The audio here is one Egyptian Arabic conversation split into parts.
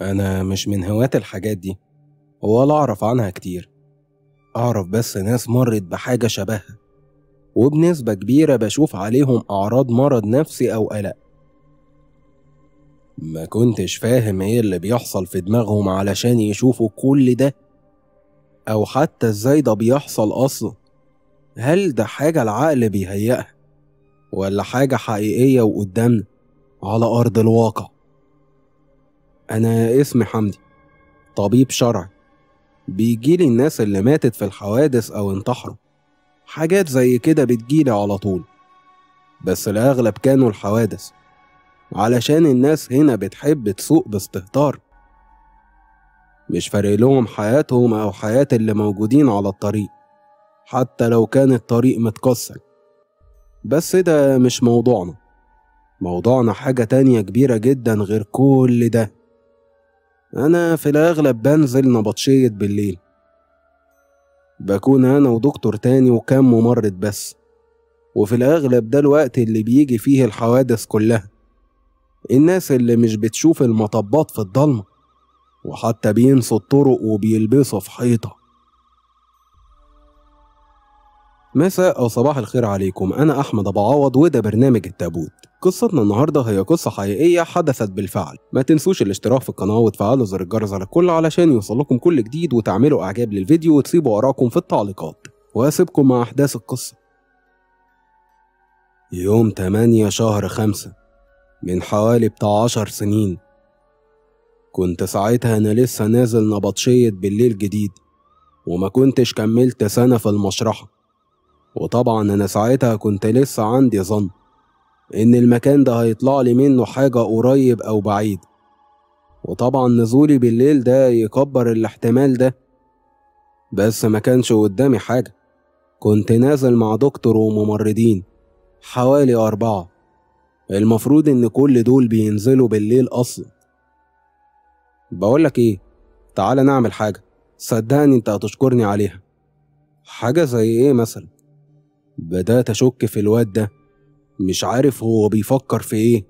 أنا مش من هواة الحاجات دي ولا أعرف عنها كتير أعرف بس ناس مرت بحاجة شبهها وبنسبة كبيرة بشوف عليهم أعراض مرض نفسي أو قلق ما كنتش فاهم ايه اللي بيحصل في دماغهم علشان يشوفوا كل ده أو حتى ازاي ده بيحصل أصلا هل ده حاجة العقل بيهيئها ولا حاجة حقيقية وقدامنا على أرض الواقع أنا اسمي حمدي طبيب شرعي بيجيلي الناس اللي ماتت في الحوادث أو انتحروا حاجات زي كده بتجيلي على طول بس الأغلب كانوا الحوادث علشان الناس هنا بتحب تسوق باستهتار مش فارق لهم حياتهم أو حياة اللي موجودين على الطريق حتى لو كان الطريق متكسر بس ده مش موضوعنا موضوعنا حاجة تانية كبيرة جدا غير كل ده أنا في الأغلب بنزل نبطشية بالليل بكون أنا ودكتور تاني وكام ممرض بس وفي الأغلب ده الوقت اللي بيجي فيه الحوادث كلها الناس اللي مش بتشوف المطبات في الضلمة وحتى بينسوا الطرق وبيلبسوا في حيطة مساء أو صباح الخير عليكم أنا أحمد أبو عوض وده برنامج التابوت قصتنا النهاردة هي قصة حقيقية حدثت بالفعل ما تنسوش الاشتراك في القناة وتفعلوا زر الجرس على الكل علشان يوصلكم كل جديد وتعملوا إعجاب للفيديو وتسيبوا آراءكم في التعليقات وأسيبكم مع أحداث القصة يوم 8 شهر خمسة من حوالي بتاع عشر سنين كنت ساعتها أنا لسه نازل نبطشية بالليل جديد وما كنتش كملت سنة في المشرحة وطبعا أنا ساعتها كنت لسه عندي ظن إن المكان ده هيطلع لي منه حاجة قريب أو بعيد وطبعا نزولي بالليل ده يكبر الاحتمال ده بس ما كانش قدامي حاجة كنت نازل مع دكتور وممرضين حوالي أربعة المفروض إن كل دول بينزلوا بالليل أصلا بقولك إيه تعالى نعمل حاجة صدقني أنت هتشكرني عليها حاجة زي إيه مثلا بدأت أشك في الواد ده مش عارف هو بيفكر في إيه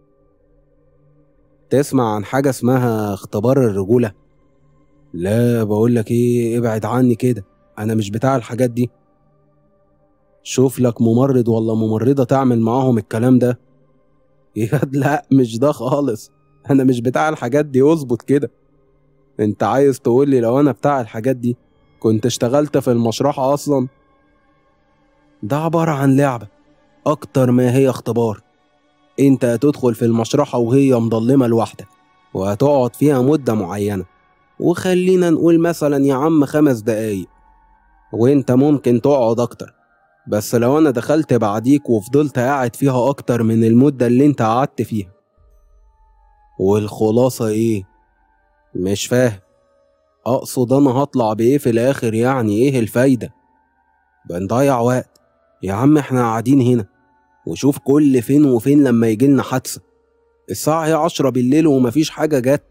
تسمع عن حاجة اسمها اختبار الرجولة لا بقولك إيه ابعد عني كده أنا مش بتاع الحاجات دي شوف لك ممرض ولا ممرضة تعمل معاهم الكلام ده ياد لا مش ده خالص أنا مش بتاع الحاجات دي اظبط كده انت عايز تقولي لو أنا بتاع الحاجات دي كنت اشتغلت في المشرحة أصلا ده عبارة عن لعبة أكتر ما هي اختبار انت هتدخل في المشرحة وهي مضلمة لوحدك وهتقعد فيها مدة معينة وخلينا نقول مثلا يا عم خمس دقايق وانت ممكن تقعد أكتر بس لو أنا دخلت بعديك وفضلت قاعد فيها أكتر من المدة اللي انت قعدت فيها والخلاصة ايه؟ مش فاهم أقصد أنا هطلع بإيه في الآخر يعني إيه الفايدة؟ بنضيع وقت يا عم إحنا قاعدين هنا وشوف كل فين وفين لما يجيلنا حادثة الساعة هي عشرة بالليل ومفيش حاجة جت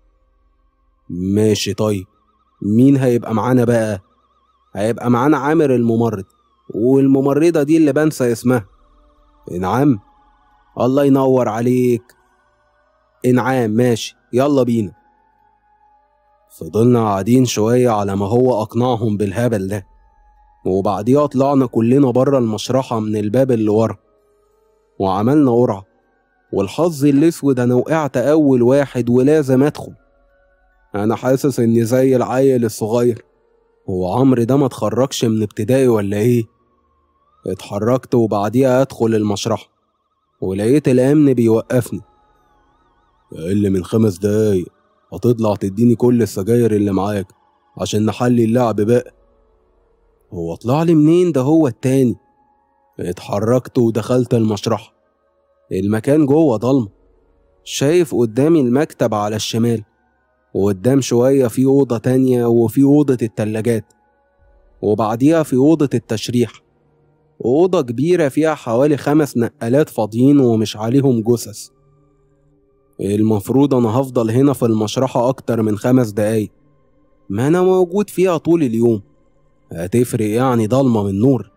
ماشي طيب مين هيبقى معانا بقى؟ هيبقى معانا عامر الممرض والممرضة دي اللي بنسى اسمها إنعام الله ينور عليك إنعام ماشي يلا بينا فضلنا قاعدين شوية على ما هو أقنعهم بالهبل ده وبعديها طلعنا كلنا بره المشرحة من الباب اللي ورا وعملنا قرعة والحظ الأسود أنا وقعت أول واحد ولازم أدخل أنا حاسس إني زي العيل الصغير هو عمرو ده ما اتخرجش من ابتدائي ولا إيه؟ اتحركت وبعديها أدخل المشرحة ولقيت الأمن بيوقفني أقل من خمس دقايق هتطلع تديني كل السجاير اللي معاك عشان نحلي اللعب بقى هو طلع لي منين ده هو التاني اتحركت ودخلت المشرحة المكان جوه ضلمة شايف قدامي المكتب على الشمال وقدام شوية في أوضة تانية وفي أوضة التلاجات وبعديها في أوضة التشريح أوضة كبيرة فيها حوالي خمس نقالات فاضيين ومش عليهم جثث المفروض أنا هفضل هنا في المشرحة أكتر من خمس دقايق ما أنا موجود فيها طول اليوم هتفرق يعني ضلمة من نور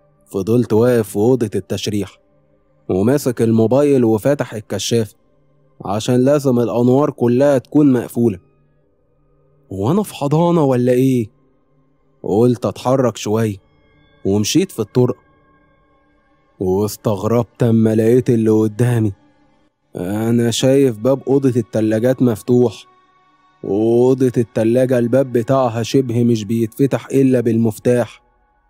فضلت واقف في أوضة التشريح وماسك الموبايل وفاتح الكشاف عشان لازم الأنوار كلها تكون مقفولة وأنا في حضانة ولا إيه؟ قلت أتحرك شوية ومشيت في الطرق واستغربت أما لقيت اللي قدامي أنا شايف باب أوضة التلاجات مفتوح وأوضة التلاجة الباب بتاعها شبه مش بيتفتح إلا بالمفتاح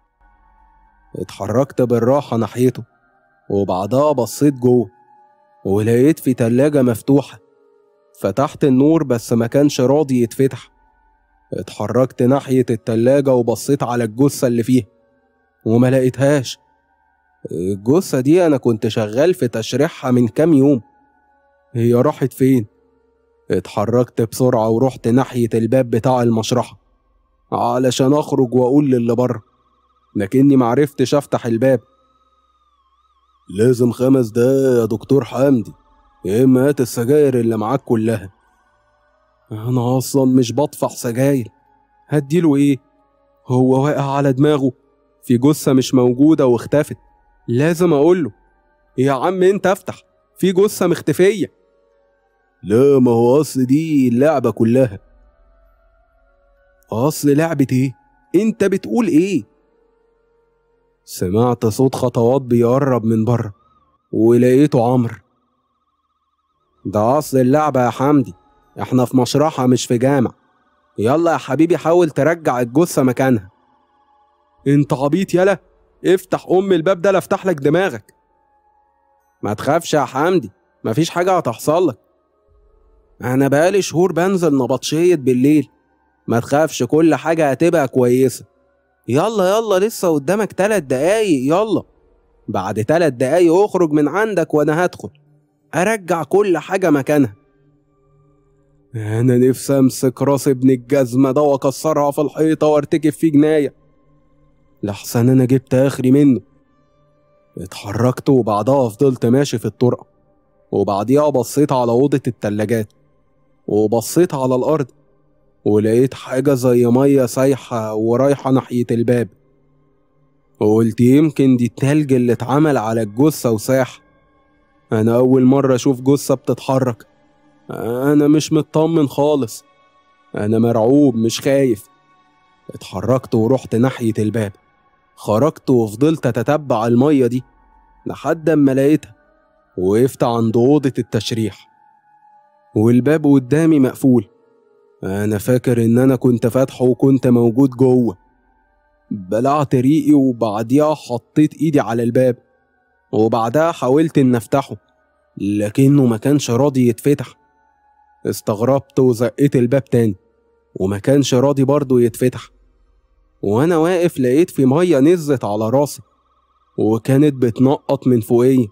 اتحركت بالراحة ناحيته وبعدها بصيت جوه ولقيت في تلاجة مفتوحة فتحت النور بس ما كانش راضي يتفتح اتحركت ناحية التلاجة وبصيت على الجثة اللي فيها وما لقيتهاش الجثة دي أنا كنت شغال في تشريحها من كام يوم هي راحت فين؟ اتحركت بسرعة ورحت ناحية الباب بتاع المشرحة علشان أخرج وأقول للي بره لكني معرفتش أفتح الباب لازم خمس دقايق يا دكتور حمدي يا إما هات السجاير اللي معاك كلها أنا أصلا مش بطفح سجاير هديله إيه؟ هو واقع على دماغه في جثة مش موجودة واختفت لازم أقوله يا عم أنت افتح في جثة مختفية لا ما هو أصل دي اللعبة كلها أصل لعبة إيه؟ أنت بتقول إيه؟ سمعت صوت خطوات بيقرب من بره ولقيته عمرو ده أصل اللعبة يا حمدي احنا في مشرحة مش في جامع يلا يا حبيبي حاول ترجع الجثة مكانها انت عبيط يلا افتح ام الباب ده لافتح لك دماغك ما تخافش يا حمدي مفيش حاجة هتحصل لك انا بقالي شهور بنزل نبطشية بالليل ما تخافش كل حاجة هتبقى كويسة يلا يلا لسه قدامك تلات دقايق يلا بعد تلات دقايق اخرج من عندك وانا هدخل ارجع كل حاجة مكانها انا نفسي امسك راس ابن الجزمة ده واكسرها في الحيطة وارتكب فيه جناية لحسن انا جبت اخري منه اتحركت وبعدها فضلت ماشي في الطرقة وبعديها بصيت على أوضة التلاجات وبصيت على الأرض ولقيت حاجة زي مية سايحة ورايحة ناحية الباب وقلت يمكن دي التلج اللي اتعمل على الجثة وساح أنا أول مرة أشوف جثة بتتحرك أنا مش مطمن خالص أنا مرعوب مش خايف اتحركت ورحت ناحية الباب خرجت وفضلت أتتبع المية دي لحد أما لقيتها وقفت عند أوضة التشريح والباب قدامي مقفول أنا فاكر إن أنا كنت فاتحه وكنت موجود جوه بلعت ريقي وبعديها حطيت إيدي على الباب وبعدها حاولت إن أفتحه لكنه ما كانش راضي يتفتح استغربت وزقيت الباب تاني وما كانش راضي برضه يتفتح وأنا واقف لقيت في مية نزلت على راسي وكانت بتنقط من فوقيا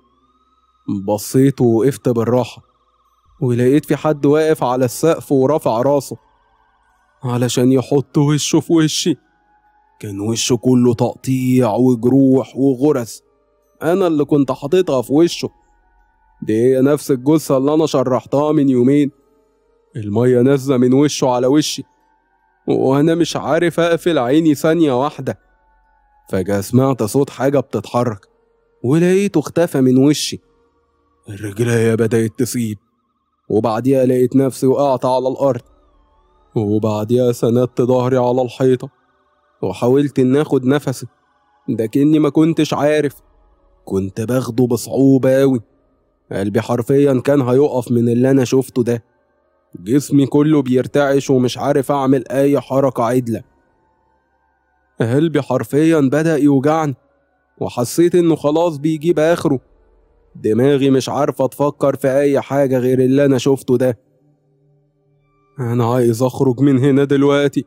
بصيت ووقفت بالراحة ولقيت في حد واقف على السقف ورافع راسه علشان يحط وشه في وشي كان وشه كله تقطيع وجروح وغرز أنا اللي كنت حاططها في وشه دي هي نفس الجثة اللي أنا شرحتها من يومين المية نازلة من وشه على وشي وأنا مش عارف أقفل عيني ثانية واحدة فجأة سمعت صوت حاجة بتتحرك ولقيته اختفى من وشي الرجلية بدأت تسيب وبعديها لقيت نفسي وقعت على الأرض وبعديها سندت ظهري على الحيطة وحاولت إن آخد نفسي لكني ما كنتش عارف كنت باخده بصعوبة أوي قلبي حرفيا كان هيقف من اللي أنا شفته ده جسمي كله بيرتعش ومش عارف أعمل أي حركة عدلة قلبي حرفيا بدأ يوجعني وحسيت إنه خلاص بيجيب آخره دماغي مش عارفة تفكر في أي حاجة غير اللي أنا شفته ده أنا عايز أخرج من هنا دلوقتي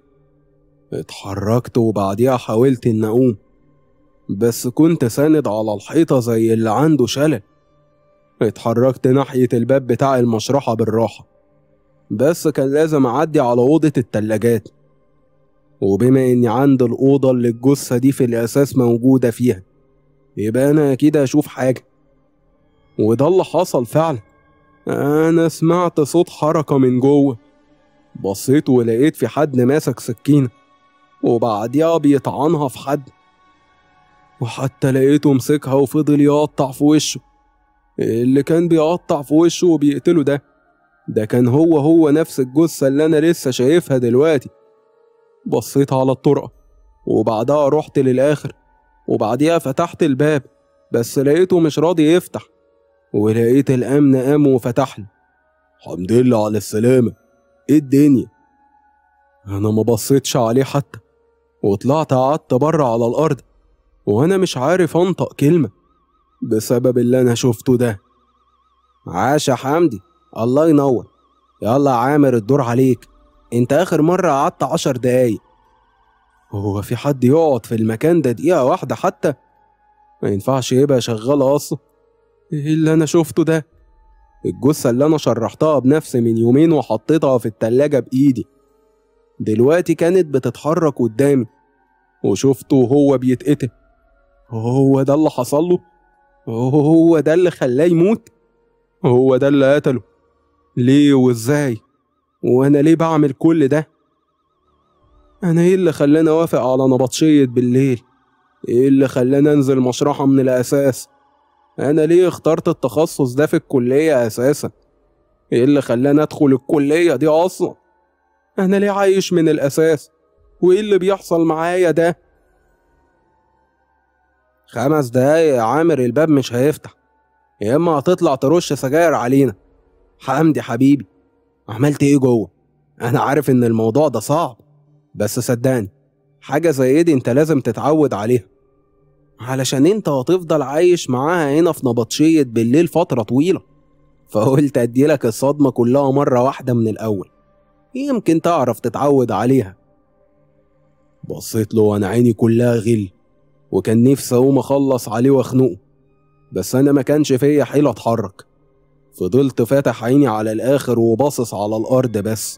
اتحركت وبعديها حاولت إن أقوم بس كنت ساند على الحيطة زي اللي عنده شلل اتحركت ناحية الباب بتاع المشرحة بالراحة بس كان لازم أعدي على أوضة التلاجات وبما إني عند الأوضة اللي الجثة دي في الأساس موجودة فيها يبقى أنا أكيد أشوف حاجة وده اللي حصل فعلا أنا سمعت صوت حركة من جوه بصيت ولقيت في حد ماسك سكينة وبعديها بيطعنها في حد وحتى لقيته مسكها وفضل يقطع في وشه اللي كان بيقطع في وشه وبيقتله ده ده كان هو هو نفس الجثة اللي أنا لسه شايفها دلوقتي بصيت على الطرقة وبعدها رحت للآخر وبعديها فتحت الباب بس لقيته مش راضي يفتح ولقيت الأمن قام وفتح لي الحمد لله على السلامة ايه الدنيا أنا ما بصيتش عليه حتى وطلعت قعدت بره على الأرض وأنا مش عارف أنطق كلمة بسبب اللي أنا شفته ده عاش يا حمدي الله ينور يلا يا عامر الدور عليك انت اخر مرة قعدت عشر دقايق هو في حد يقعد في المكان ده دقيقة واحدة حتى ما ينفعش يبقى شغال اصلا ايه اللي انا شفته ده الجثة اللي انا شرحتها بنفسي من يومين وحطيتها في التلاجة بايدي دلوقتي كانت بتتحرك قدامي وشفته وهو بيتقتل هو ده اللي حصل له هو ده اللي خلاه يموت هو ده اللي قتله ليه وازاي وانا ليه بعمل كل ده انا ايه اللي خلاني اوافق على نبطشية بالليل ايه اللي خلاني انزل مشرحة من الاساس انا ليه اخترت التخصص ده في الكلية اساسا ايه اللي خلاني ادخل الكلية دي اصلا انا ليه عايش من الاساس وايه اللي بيحصل معايا ده خمس دقايق يا عامر الباب مش هيفتح يا اما هتطلع ترش سجاير علينا حمدي حبيبي عملت ايه جوه انا عارف ان الموضوع ده صعب بس صدقني حاجة زي دي انت لازم تتعود عليها علشان انت هتفضل عايش معاها هنا في نبطشية بالليل فترة طويلة فقلت اديلك الصدمة كلها مرة واحدة من الأول يمكن تعرف تتعود عليها بصيت له وانا عيني كلها غل وكان نفسي اقوم اخلص عليه واخنقه بس انا ما كانش فيا حيلة اتحرك فضلت فاتح عيني على الاخر وباصص على الارض بس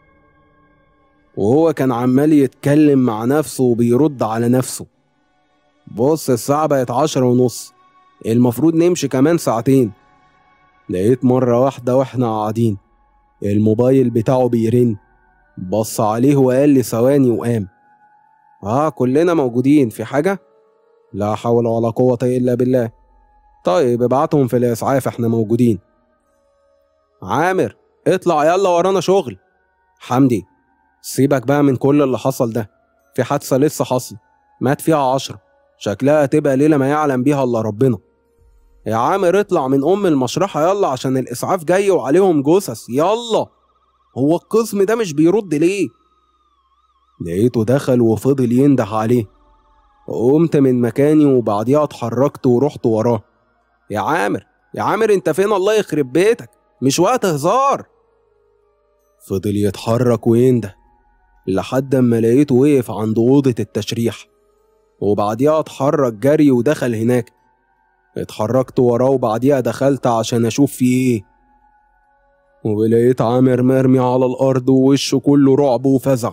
وهو كان عمال يتكلم مع نفسه وبيرد على نفسه بص الساعة بقت عشرة ونص المفروض نمشي كمان ساعتين لقيت مرة واحدة واحنا قاعدين الموبايل بتاعه بيرن بص عليه وقال لي ثواني وقام اه كلنا موجودين في حاجة؟ لا حول ولا قوة إلا بالله طيب ابعتهم في الإسعاف احنا موجودين عامر اطلع يلا ورانا شغل حمدي سيبك بقى من كل اللي حصل ده في حادثة لسه حصل مات فيها عشرة شكلها هتبقى ليلة ما يعلم بيها إلا ربنا يا عامر اطلع من أم المشرحة يلا عشان الإسعاف جاي وعليهم جثث يلا هو القسم ده مش بيرد ليه لقيته دخل وفضل ينده عليه قمت من مكاني وبعديها اتحركت ورحت وراه يا عامر يا عامر انت فين الله يخرب بيتك مش وقت هزار فضل يتحرك وينده لحد اما لقيته وقف عند أوضة التشريح وبعديها اتحرك جري ودخل هناك اتحركت وراه وبعديها دخلت عشان اشوف فيه ايه ولقيت عامر مرمي على الارض ووشه كله رعب وفزع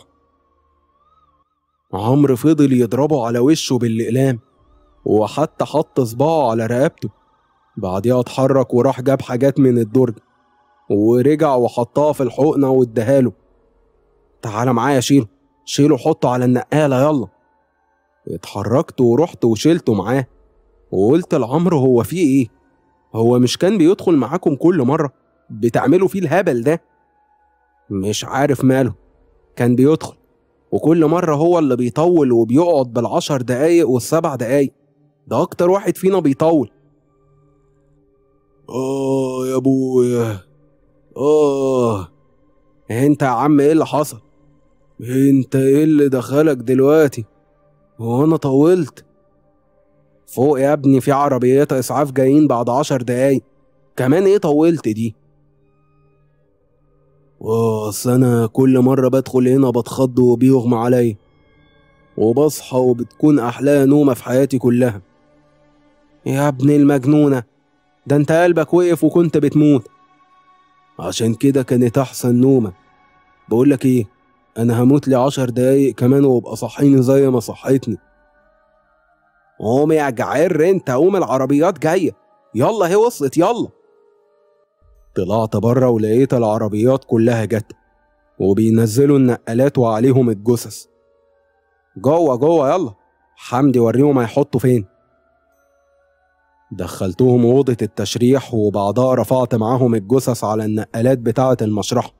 عمرو فضل يضربه على وشه بالاقلام وحتى حط صباعه على رقبته بعديها اتحرك وراح جاب حاجات من الدرج ورجع وحطها في الحقنة واداها له تعالى معايا شيله شيله حطه على النقالة يلا اتحركت ورحت وشيلته معاه وقلت لعمرو هو في ايه هو مش كان بيدخل معاكم كل مرة بتعملوا فيه الهبل ده مش عارف ماله كان بيدخل وكل مرة هو اللي بيطول وبيقعد بالعشر دقايق والسبع دقايق ده أكتر واحد فينا بيطول آه يا أبويا آه أنت يا عم إيه اللي حصل؟ أنت إيه اللي دخلك دلوقتي؟ هو أنا طولت فوق يا ابني في عربيات إسعاف جايين بعد عشر دقايق كمان إيه طولت دي؟ أصل أنا كل مرة بدخل هنا بتخض وبيغمى عليا وبصحى وبتكون أحلى نومة في حياتي كلها يا ابن المجنونة ده انت قلبك وقف وكنت بتموت عشان كده كانت أحسن نومة بقولك ايه أنا هموت لي عشر دقايق كمان وابقى صحيني زي ما صحيتني قوم يا جعر انت قوم العربيات جاية يلا هي وصلت يلا طلعت بره ولقيت العربيات كلها جت وبينزلوا النقالات وعليهم الجثث جوه جوه يلا حمدي وريهم هيحطوا فين دخلتهم أوضة التشريح وبعدها رفعت معاهم الجثث على النقالات بتاعة المشرحة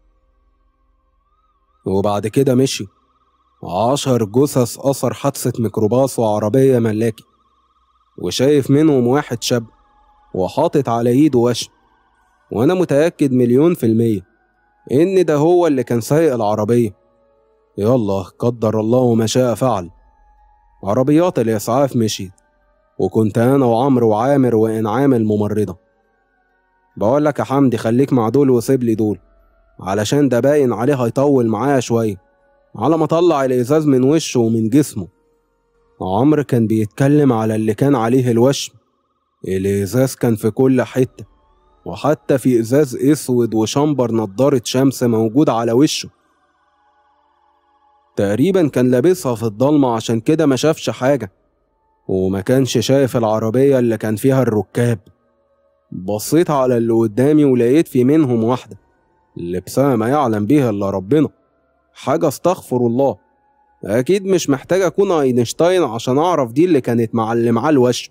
وبعد كده مشي عشر جثث أثر حادثة ميكروباص وعربية ملاكي وشايف منهم واحد شاب وحاطط على ايده وشم وانا متأكد مليون في المية ان ده هو اللي كان سايق العربية يلا قدر الله ما شاء فعل عربيات الإسعاف مشيت وكنت أنا وعمرو وعامر وإنعام الممرضة بقول لك يا حمدي خليك مع دول وسيب لي دول علشان ده باين عليه هيطول معايا شوية على ما طلع الإزاز من وشه ومن جسمه عمرو كان بيتكلم على اللي كان عليه الوشم الإزاز كان في كل حتة وحتى في إزاز أسود وشمبر نضارة شمس موجود على وشه تقريبا كان لابسها في الضلمة عشان كده ما شافش حاجة وما كانش شايف العربية اللي كان فيها الركاب بصيت على اللي قدامي ولقيت في منهم واحدة لبسها ما يعلم بيها إلا ربنا حاجة استغفر الله أكيد مش محتاج أكون أينشتاين عشان أعرف دي اللي كانت معلمة الوش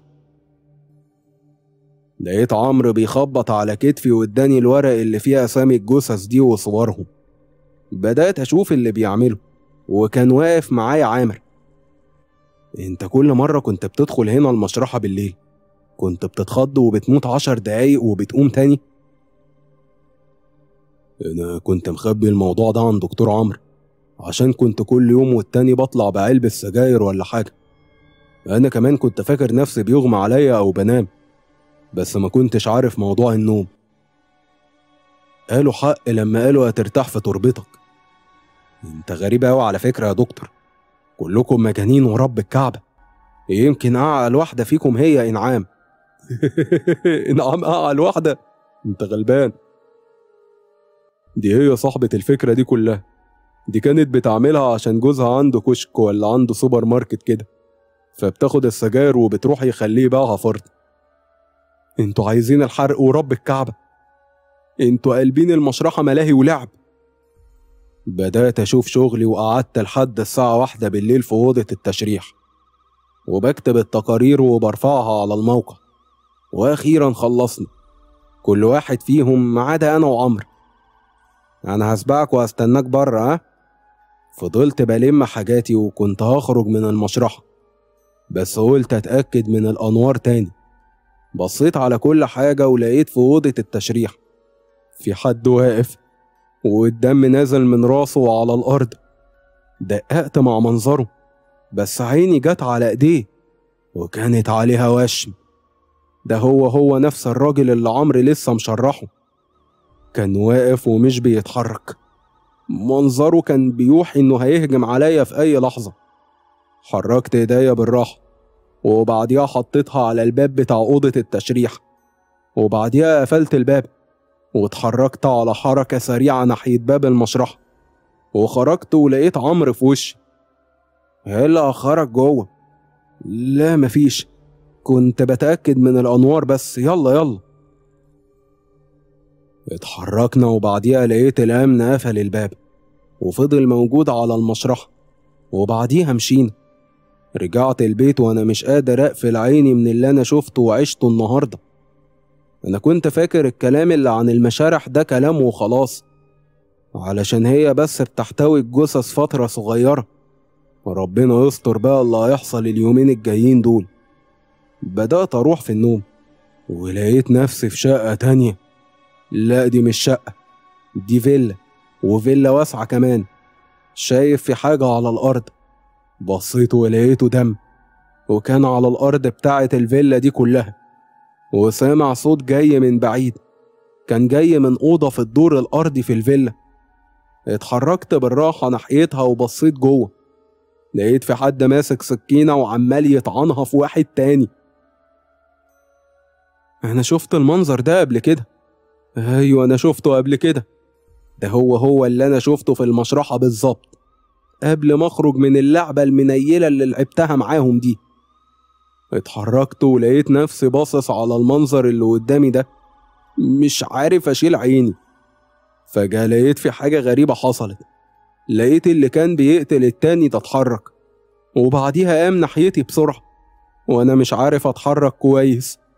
لقيت عمرو بيخبط على كتفي واداني الورق اللي فيه أسامي الجثث دي وصورهم بدأت أشوف اللي بيعمله وكان واقف معايا عامر انت كل مرة كنت بتدخل هنا المشرحة بالليل كنت بتتخض وبتموت عشر دقايق وبتقوم تاني انا كنت مخبي الموضوع ده عن دكتور عمرو عشان كنت كل يوم والتاني بطلع بعلبة سجاير ولا حاجة انا كمان كنت فاكر نفسي بيغمى عليا او بنام بس ما كنتش عارف موضوع النوم قالوا حق لما قالوا هترتاح في تربتك انت غريب قوي على فكرة يا دكتور كلكم مجانين ورب الكعبة يمكن أعقل واحدة فيكم هي إنعام إنعام أعقل واحدة أنت غلبان دي هي صاحبة الفكرة دي كلها دي كانت بتعملها عشان جوزها عنده كشك ولا عنده سوبر ماركت كده فبتاخد السجاير وبتروح يخليه يبيعها فرد انتوا عايزين الحرق ورب الكعبة انتوا قلبين المشرحة ملاهي ولعب بدأت أشوف شغلي وقعدت لحد الساعة واحدة بالليل في أوضة التشريح وبكتب التقارير وبرفعها على الموقع وأخيرا خلصنا كل واحد فيهم ما عدا أنا وعمرو أنا هسبقك وهستناك بره ها فضلت بلم حاجاتي وكنت هخرج من المشرحة بس قلت أتأكد من الأنوار تاني بصيت على كل حاجة ولقيت في أوضة التشريح في حد واقف والدم نازل من راسه وعلى الأرض دققت مع منظره بس عيني جت على ايديه وكانت عليها وشم ده هو هو نفس الراجل اللي عمرو لسه مشرحه كان واقف ومش بيتحرك منظره كان بيوحي انه هيهجم عليا في اي لحظة حركت ايديا بالراحة وبعديها حطيتها على الباب بتاع أوضة التشريح وبعديها قفلت الباب واتحركت على حركة سريعة ناحية باب المشرحة وخرجت ولقيت عمرو في وشي هلا خرج جوه لا مفيش كنت بتأكد من الأنوار بس يلا يلا اتحركنا وبعديها لقيت الأمن قفل الباب وفضل موجود على المشرحة وبعديها مشينا رجعت البيت وأنا مش قادر أقفل عيني من اللي أنا شفته وعشته النهارده أنا كنت فاكر الكلام اللي عن المشارح ده كلام وخلاص علشان هي بس بتحتوي الجثث فترة صغيرة وربنا يستر بقى اللي هيحصل اليومين الجايين دول بدأت أروح في النوم ولقيت نفسي في شقة تانية لا دي مش شقة دي فيلا وفيلا واسعة كمان شايف في حاجة على الأرض بصيت ولقيته دم وكان على الأرض بتاعة الفيلا دي كلها وسامع صوت جاي من بعيد كان جاي من أوضة في الدور الأرضي في الفيلا اتحركت بالراحة ناحيتها وبصيت جوه لقيت في حد ماسك سكينة وعمال يطعنها في واحد تاني أنا شفت المنظر ده قبل كده أيوة أنا شفته قبل كده ده هو هو اللي أنا شفته في المشرحة بالظبط قبل ما أخرج من اللعبة المنيلة اللي لعبتها معاهم دي اتحركت ولقيت نفسي باصص على المنظر اللي قدامي ده مش عارف أشيل عيني فجأة لقيت في حاجة غريبة حصلت لقيت اللي كان بيقتل التاني ده اتحرك وبعديها قام ناحيتي بسرعة وأنا مش عارف أتحرك كويس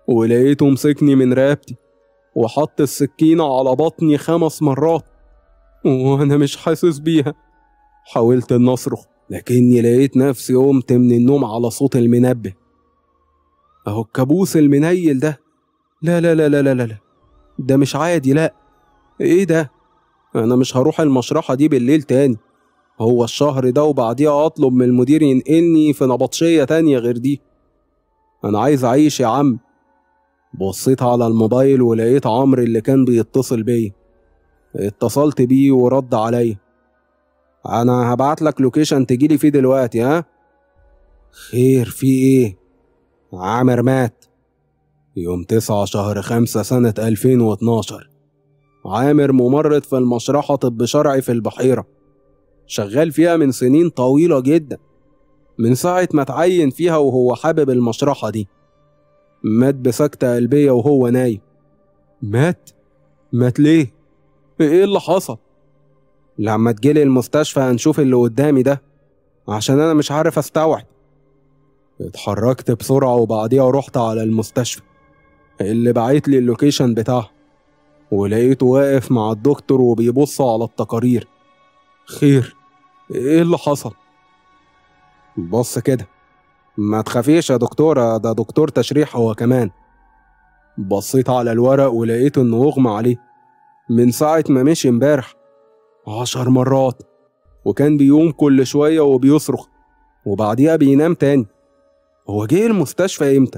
ولقيته مسكني من رقبتي وحط السكينة على بطني خمس مرات وأنا مش حاسس بيها حاولت إن أصرخ لكني لقيت نفسي قمت من النوم على صوت المنبه أهو الكابوس المنيل ده لا لا لا لا لا لا ده مش عادي لا إيه ده أنا مش هروح المشرحة دي بالليل تاني هو الشهر ده وبعديها أطلب من المدير ينقلني في نبطشية تانية غير دي أنا عايز أعيش يا عم بصيت على الموبايل ولقيت عمرو اللي كان بيتصل بيا اتصلت بيه ورد عليا انا هبعت لك لوكيشن تجيلي فيه دلوقتي ها خير في ايه عامر مات يوم تسعة شهر خمسة سنة 2012 عامر ممرض في المشرحة طب شرعي في البحيرة شغال فيها من سنين طويلة جدا من ساعة ما اتعين فيها وهو حابب المشرحة دي مات بسكتة قلبية وهو نايم مات؟ مات ليه؟ ايه اللي حصل؟ لما تجيلي المستشفى هنشوف اللي قدامي ده عشان انا مش عارف استوعب اتحركت بسرعة وبعديها رحت على المستشفى اللي بعت لي اللوكيشن بتاعها ولقيته واقف مع الدكتور وبيبص على التقارير خير ايه اللي حصل بص كده ما تخافيش يا دكتورة ده دكتور تشريح هو كمان بصيت على الورق ولقيت انه اغمى عليه من ساعة ما مشي امبارح عشر مرات وكان بيقوم كل شوية وبيصرخ وبعديها بينام تاني هو جه المستشفى امتى؟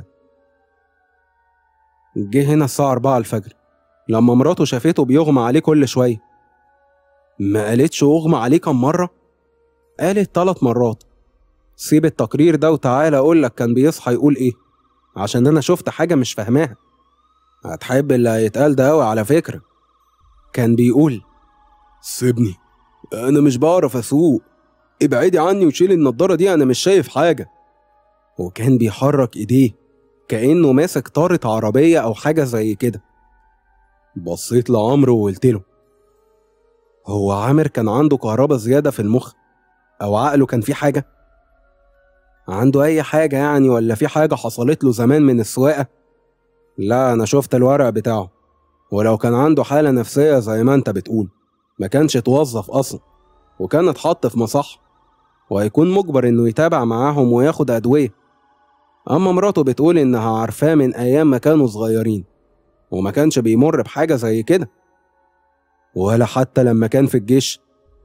جه هنا الساعة أربعة الفجر لما مراته شافته بيغمى عليه كل شوية ما قالتش أغمى عليه كم مرة؟ قالت تلات مرات سيب التقرير ده وتعالى أقولك كان بيصحى يقول إيه عشان أنا شفت حاجة مش فاهماها هتحب اللي هيتقال ده أوي على فكرة كان بيقول سيبني أنا مش بعرف أسوق ابعدي عني وشيل النضارة دي أنا مش شايف حاجة وكان بيحرك إيديه كأنه ماسك طارة عربية أو حاجة زي كده بصيت لعمرو وقلت له هو عامر كان عنده كهرباء زيادة في المخ أو عقله كان فيه حاجة عنده أي حاجة يعني ولا في حاجة حصلت له زمان من السواقة لا أنا شفت الورق بتاعه ولو كان عنده حالة نفسية زي ما أنت بتقول ما كانش اتوظف أصلا وكان اتحط في مصح وهيكون مجبر إنه يتابع معاهم وياخد أدوية أما مراته بتقول إنها عارفاه من أيام ما كانوا صغيرين وما كانش بيمر بحاجة زي كده ولا حتى لما كان في الجيش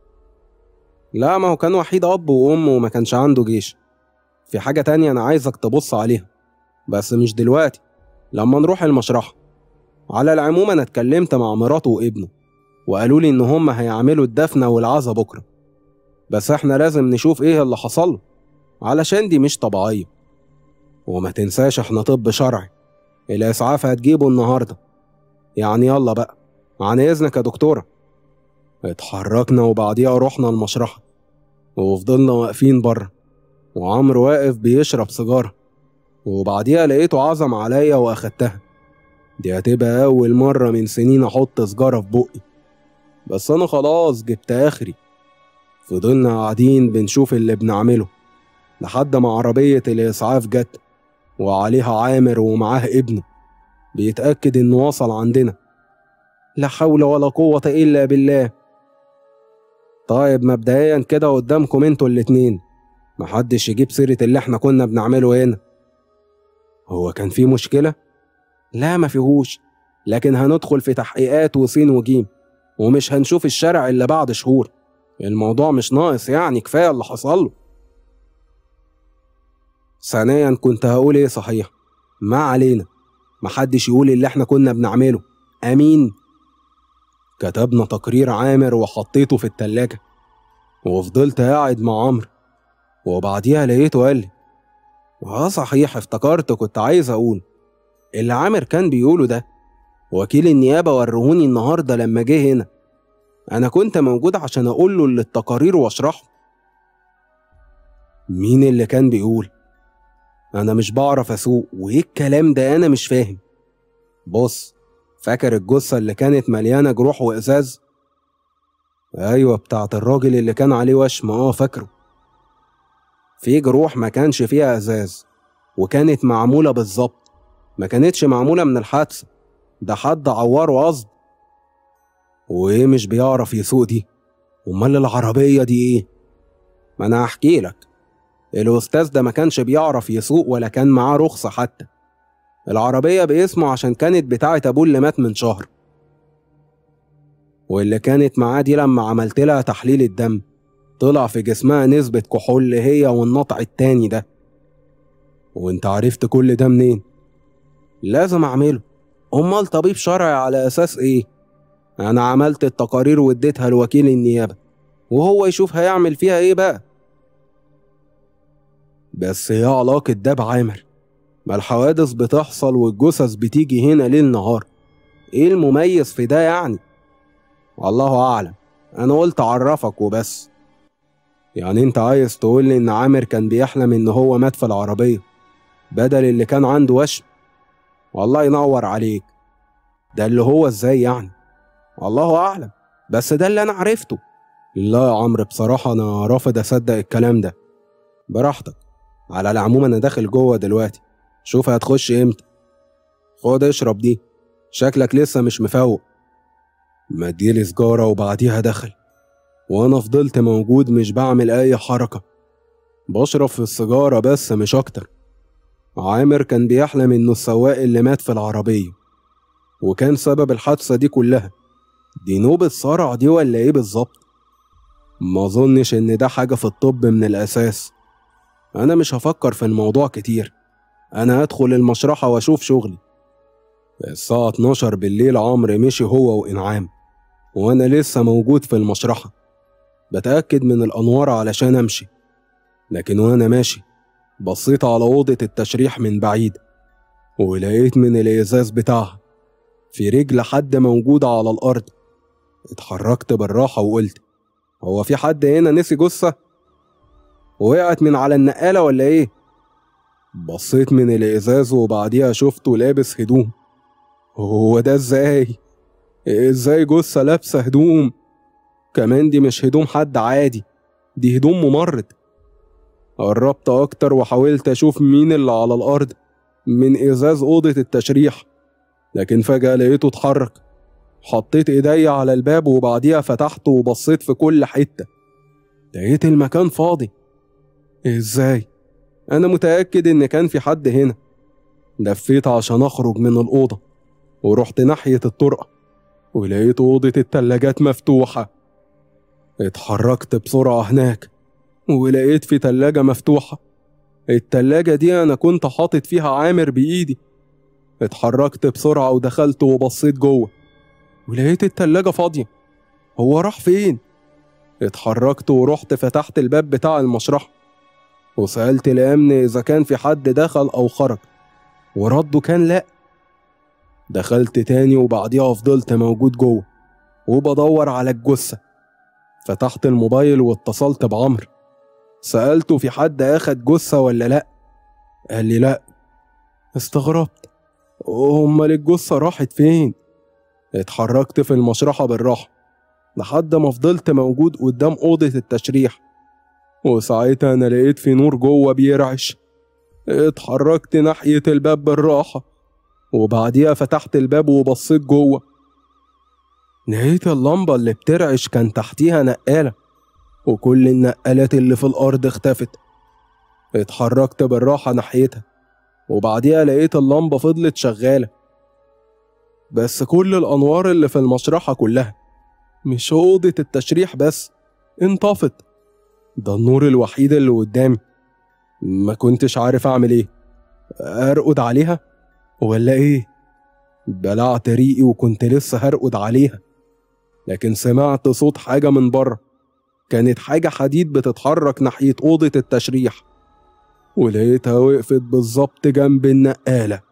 لا ما هو كان وحيد أب وأم وما كانش عنده جيش في حاجة تانية أنا عايزك تبص عليها بس مش دلوقتي لما نروح المشرحة على العموم أنا اتكلمت مع مراته وابنه وقالوا لي إن هما هيعملوا الدفنة والعزا بكرة بس احنا لازم نشوف ايه اللي حصل له علشان دي مش طبيعية وما تنساش احنا طب شرعي الإسعاف هتجيبه النهاردة يعني يلا بقى عن إذنك يا دكتورة اتحركنا وبعديها رحنا المشرحة وفضلنا واقفين بره وعمرو واقف بيشرب سيجارة وبعديها لقيته عزم عليا وأخدتها دي هتبقى أول مرة من سنين أحط سجارة في بقي بس أنا خلاص جبت آخري فضلنا قاعدين بنشوف اللي بنعمله لحد ما عربية الإسعاف جت وعليها عامر ومعاه ابنه بيتأكد إنه وصل عندنا لا حول ولا قوة إلا بالله طيب مبدئيا كده قدامكم انتوا الاتنين محدش يجيب سيرة اللي احنا كنا بنعمله هنا هو كان في مشكلة؟ لا ما فيهوش لكن هندخل في تحقيقات وسين وجيم ومش هنشوف الشارع إلا بعد شهور الموضوع مش ناقص يعني كفاية اللي حصل له ثانيا كنت هقول ايه صحيح ما علينا محدش يقول اللي احنا كنا بنعمله امين كتبنا تقرير عامر وحطيته في التلاجة وفضلت قاعد مع عمرو وبعديها لقيته قال لي اه صحيح افتكرت كنت عايز اقول اللي عامر كان بيقوله ده وكيل النيابة ورهوني النهاردة لما جه هنا أنا كنت موجود عشان أقول له اللي التقارير وأشرحه مين اللي كان بيقول أنا مش بعرف أسوق وإيه الكلام ده أنا مش فاهم بص فاكر الجثة اللي كانت مليانة جروح وإزاز أيوة بتاعت الراجل اللي كان عليه وشم آه فاكره في جروح ما كانش فيها إزاز وكانت معمولة بالظبط ما كانتش معمولة من الحادثة ده حد عوره قصد وإيه مش بيعرف يسوق دي أمال العربية دي إيه ما أنا هحكي لك الأستاذ ده ما كانش بيعرف يسوق ولا كان معاه رخصة حتى العربية باسمه عشان كانت بتاعة أبوه اللي مات من شهر واللي كانت معاه دي لما عملت لها تحليل الدم طلع في جسمها نسبة كحول هي والنطع التاني ده وانت عرفت كل ده منين؟ لازم اعمله امال طبيب شرعي على اساس ايه؟ انا عملت التقارير واديتها لوكيل النيابة وهو يشوف هيعمل فيها ايه بقى بس ايه علاقة ده بعامر؟ ما الحوادث بتحصل والجثث بتيجي هنا ليل نهار ايه المميز في ده يعني؟ والله اعلم انا قلت اعرفك وبس يعني انت عايز تقول لي ان عامر كان بيحلم ان هو مات في العربية بدل اللي كان عنده وشم والله ينور عليك ده اللي هو ازاي يعني والله اعلم بس ده اللي انا عرفته لا يا عمرو بصراحة انا رافض اصدق الكلام ده براحتك على العموم انا داخل جوه دلوقتي شوف هتخش امتى خد اشرب دي شكلك لسه مش مفوق مديلي سجارة وبعديها دخل وأنا فضلت موجود مش بعمل أي حركة بشرب في السيجارة بس مش أكتر عامر كان بيحلم إنه السواق اللي مات في العربية وكان سبب الحادثة دي كلها دي نوبة صرع دي ولا إيه بالظبط ما أظنش إن ده حاجة في الطب من الأساس أنا مش هفكر في الموضوع كتير أنا هدخل المشرحة وأشوف شغلي الساعة 12 بالليل عمرو مشي هو وإنعام وأنا لسه موجود في المشرحة بتأكد من الأنوار علشان أمشي لكن وأنا ماشي بصيت على أوضة التشريح من بعيد ولقيت من الإزاز بتاعها في رجل حد موجودة على الأرض اتحركت بالراحة وقلت هو في حد هنا نسي جثة؟ وقعت من على النقالة ولا إيه؟ بصيت من الإزاز وبعديها شفته لابس هدوم هو ده إزاي؟ إزاي جثة لابسة هدوم؟ كمان دي مش هدوم حد عادي دي هدوم ممرض قربت أكتر وحاولت أشوف مين اللي على الأرض من إزاز أوضة التشريح لكن فجأة لقيته اتحرك حطيت إيدي على الباب وبعديها فتحته وبصيت في كل حتة لقيت المكان فاضي إزاي؟ أنا متأكد إن كان في حد هنا لفيت عشان أخرج من الأوضة ورحت ناحية الطرقة ولقيت أوضة التلاجات مفتوحة اتحركت بسرعة هناك ولقيت في تلاجة مفتوحة التلاجة دي أنا كنت حاطط فيها عامر بإيدي اتحركت بسرعة ودخلت وبصيت جوه ولقيت التلاجة فاضية هو راح فين؟ اتحركت ورحت فتحت الباب بتاع المشرحة وسألت الأمن إذا كان في حد دخل أو خرج ورده كان لأ دخلت تاني وبعديها فضلت موجود جوه وبدور على الجثة فتحت الموبايل واتصلت بعمرو سألته في حد أخد جثة ولا لأ قال لي لأ استغربت أمال الجثة راحت فين؟ اتحركت في المشرحة بالراحة لحد ما فضلت موجود قدام أوضة التشريح وساعتها أنا لقيت في نور جوه بيرعش اتحركت ناحية الباب بالراحة وبعديها فتحت الباب وبصيت جوه لقيت اللمبة اللي بترعش كان تحتيها نقالة وكل النقالات اللي في الأرض اختفت اتحركت بالراحة ناحيتها وبعديها لقيت اللمبة فضلت شغالة بس كل الأنوار اللي في المشرحة كلها مش أوضة التشريح بس انطفت ده النور الوحيد اللي قدامي ما كنتش عارف أعمل إيه أرقد عليها ولا إيه بلعت ريقي وكنت لسه هرقد عليها لكن سمعت صوت حاجة من بره كانت حاجة حديد بتتحرك ناحية أوضة التشريح ولقيتها وقفت بالظبط جنب النقالة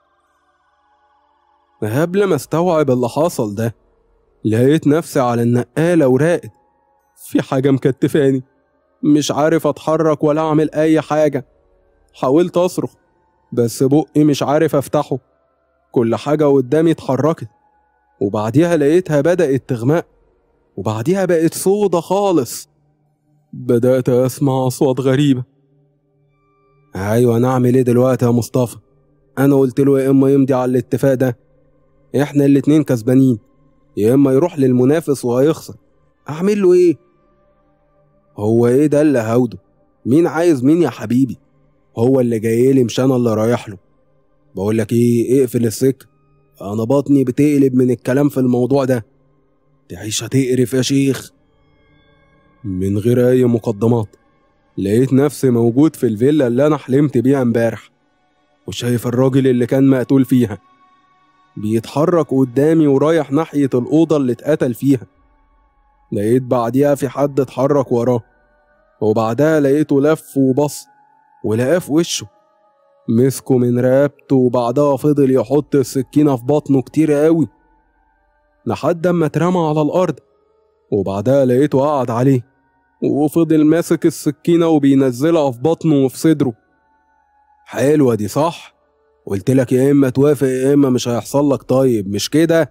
قبل ما استوعب اللي حصل ده لقيت نفسي على النقالة وراقد في حاجة مكتفاني مش عارف أتحرك ولا أعمل أي حاجة حاولت أصرخ بس بقي مش عارف أفتحه كل حاجة قدامي اتحركت وبعديها لقيتها بدأت تغمق وبعديها بقت سودة خالص بدأت أسمع أصوات غريبة أيوة نعمل إيه دلوقتي يا مصطفى انا قلت له يا اما يمضي على الاتفاق ده احنا الاتنين كسبانين يا اما يروح للمنافس وهيخسر اعمل له ايه هو ايه ده اللي هاوده مين عايز مين يا حبيبي هو اللي جاي لي مش انا اللي رايح له بقول لك ايه اقفل السكه انا بطني بتقلب من الكلام في الموضوع ده تعيش هتقرف يا شيخ من غير اي مقدمات لقيت نفسي موجود في الفيلا اللي انا حلمت بيها امبارح وشايف الراجل اللي كان مقتول فيها بيتحرك قدامي ورايح ناحية الأوضة اللي اتقتل فيها لقيت بعديها في حد اتحرك وراه وبعدها لقيته لف وبص ولقاه في وشه مسكه من رقبته وبعدها فضل يحط السكينة في بطنه كتير قوي لحد اما اترمى على الأرض وبعدها لقيته قعد عليه وفضل ماسك السكينة وبينزلها في بطنه وفي صدره حلوة دي صح قلت لك يا إما توافق يا إما مش هيحصل لك طيب مش كده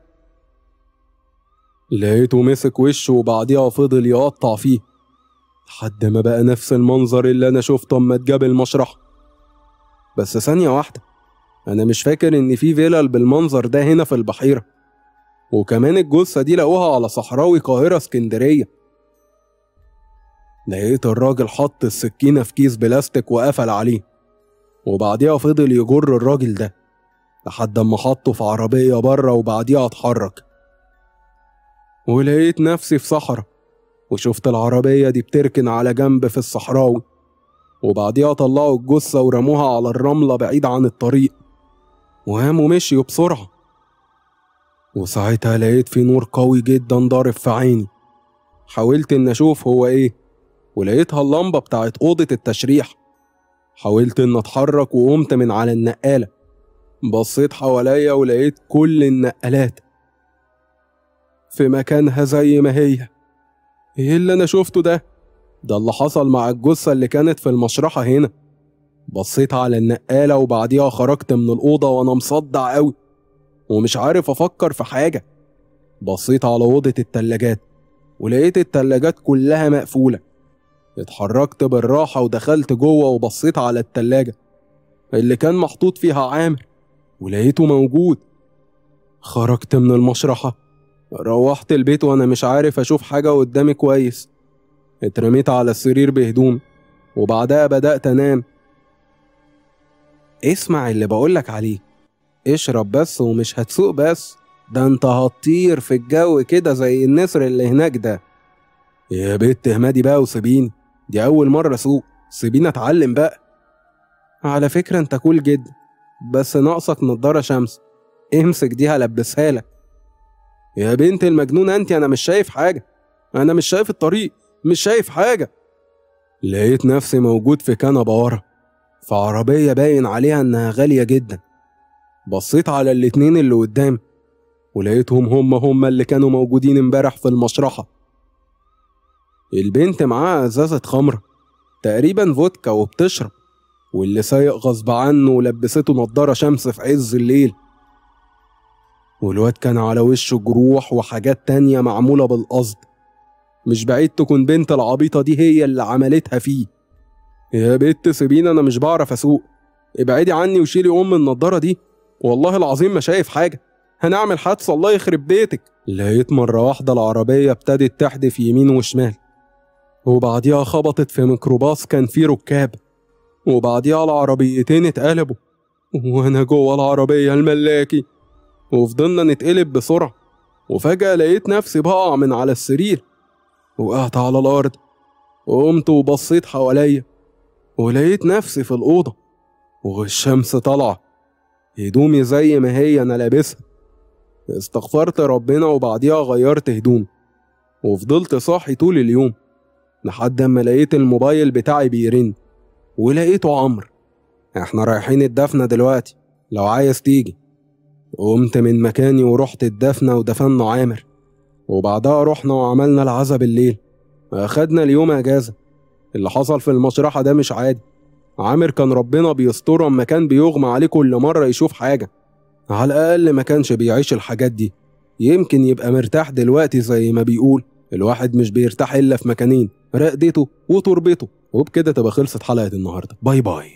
لقيته مسك وشه وبعديها فضل يقطع فيه لحد ما بقى نفس المنظر اللي أنا شفته أما اتجاب المشرح بس ثانية واحدة أنا مش فاكر إن في فيلل بالمنظر ده هنا في البحيرة وكمان الجثة دي لقوها على صحراوي قاهرة اسكندرية لقيت الراجل حط السكينة في كيس بلاستيك وقفل عليه وبعديها فضل يجر الراجل ده لحد اما حطه في عربية بره وبعديها اتحرك ولقيت نفسي في صحراء وشفت العربية دي بتركن على جنب في الصحراوي وبعديها طلعوا الجثة ورموها على الرملة بعيد عن الطريق وقاموا مشيوا بسرعة وساعتها لقيت في نور قوي جدا ضارب في عيني حاولت ان اشوف هو ايه ولقيتها اللمبة بتاعت أوضة التشريح حاولت ان اتحرك وقمت من على النقالة بصيت حواليا ولقيت كل النقالات في مكانها زي ما هي ايه اللي انا شفته ده ده اللي حصل مع الجثة اللي كانت في المشرحة هنا بصيت على النقالة وبعديها خرجت من الأوضة وأنا مصدع أوي ومش عارف أفكر في حاجة بصيت على أوضة التلاجات ولقيت التلاجات كلها مقفولة اتحركت بالراحة ودخلت جوه وبصيت على التلاجة اللي كان محطوط فيها عامر ولقيته موجود خرجت من المشرحة روحت البيت وأنا مش عارف أشوف حاجة قدامي كويس اترميت على السرير بهدوم وبعدها بدأت أنام اسمع اللي بقولك عليه اشرب بس ومش هتسوق بس ده انت هتطير في الجو كده زي النسر اللي هناك ده يا بنت اهمدي بقى وسيبيني دي أول مرة أسوق سيبيني أتعلم بقى على فكرة أنت كول جدا بس ناقصك نضارة شمس امسك دي هلبسها لك يا بنت المجنونة أنت أنا مش شايف حاجة أنا مش شايف الطريق مش شايف حاجة لقيت نفسي موجود في كنبة ورا في عربية باين عليها إنها غالية جدا بصيت على الاتنين اللي قدام ولقيتهم هم هم اللي كانوا موجودين امبارح في المشرحة البنت معاها ازازة خمرة تقريبا فودكا وبتشرب واللي سايق غصب عنه ولبسته نضارة شمس في عز الليل والواد كان على وشه جروح وحاجات تانية معمولة بالقصد مش بعيد تكون بنت العبيطة دي هي اللي عملتها فيه يا بنت سيبيني أنا مش بعرف أسوق ابعدي عني وشيلي أم النضارة دي والله العظيم ما شايف حاجة هنعمل حادثة الله يخرب بيتك لقيت مرة واحدة العربية ابتدت تحدف يمين وشمال وبعديها خبطت في ميكروباص كان فيه ركاب وبعديها العربيتين اتقلبوا وانا جوه العربية الملاكي وفضلنا نتقلب بسرعة وفجأة لقيت نفسي بقع من على السرير وقعت على الأرض وقمت وبصيت حواليا ولقيت نفسي في الأوضة والشمس طالعة هدومي زي ما هي أنا لابسها استغفرت ربنا وبعديها غيرت هدومي وفضلت صاحي طول اليوم لحد اما لقيت الموبايل بتاعي بيرن ولقيته عمرو احنا رايحين الدفنة دلوقتي لو عايز تيجي قمت من مكاني ورحت الدفنة ودفنا عامر وبعدها رحنا وعملنا العزا بالليل أخدنا اليوم أجازة اللي حصل في المشرحة ده مش عادي عامر كان ربنا بيستره أما كان بيغمى عليه كل مرة يشوف حاجة على الأقل ما كانش بيعيش الحاجات دي يمكن يبقى مرتاح دلوقتي زي ما بيقول الواحد مش بيرتاح إلا في مكانين رقدته وتربته وبكده تبقى خلصت حلقة النهاردة باي باي